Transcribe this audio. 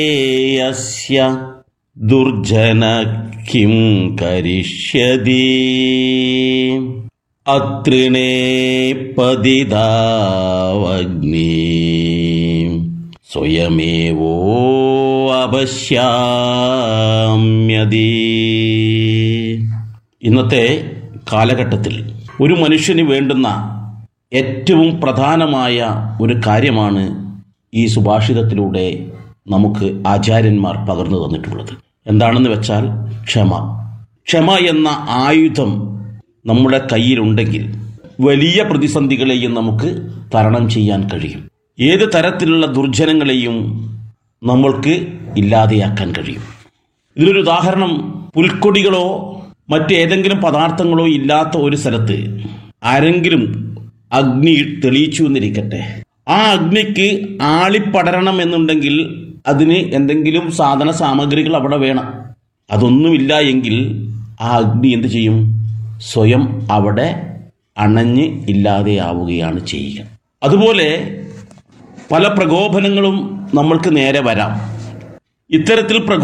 യസ്യ ദുർജന കിം കരിഷ്യതി അത്രിണേ പതിതാവഗ്നി സ്വയമേവോ അപശ്യാമ്യതി ഇന്നത്തെ കാലഘട്ടത്തിൽ ഒരു മനുഷ്യന് വേണ്ടുന്ന ഏറ്റവും പ്രധാനമായ ഒരു കാര്യമാണ് ഈ സുഭാഷിതത്തിലൂടെ നമുക്ക് ആചാര്യന്മാർ പകർന്നു തന്നിട്ടുള്ളത് എന്താണെന്ന് വെച്ചാൽ ക്ഷമ ക്ഷമ എന്ന ആയുധം നമ്മുടെ കയ്യിലുണ്ടെങ്കിൽ വലിയ പ്രതിസന്ധികളെയും നമുക്ക് തരണം ചെയ്യാൻ കഴിയും ഏത് തരത്തിലുള്ള ദുർജനങ്ങളെയും നമ്മൾക്ക് ഇല്ലാതെയാക്കാൻ കഴിയും ഇതിനൊരു ഉദാഹരണം പുൽക്കൊടികളോ മറ്റേതെങ്കിലും പദാർത്ഥങ്ങളോ ഇല്ലാത്ത ഒരു സ്ഥലത്ത് ആരെങ്കിലും അഗ്നി തെളിയിച്ചു എന്നിരിക്കട്ടെ ആ അഗ്നിക്ക് ആളിപ്പടരണം എന്നുണ്ടെങ്കിൽ അതിന് എന്തെങ്കിലും സാധന സാമഗ്രികൾ അവിടെ വേണം അതൊന്നുമില്ല എങ്കിൽ ആ അഗ്നി എന്ത് ചെയ്യും സ്വയം അവിടെ അണഞ്ഞ് ഇല്ലാതെയാവുകയാണ് ചെയ്യുക അതുപോലെ പല പ്രകോപനങ്ങളും നമ്മൾക്ക് നേരെ വരാം ഇത്തരത്തിൽ പ്രകോ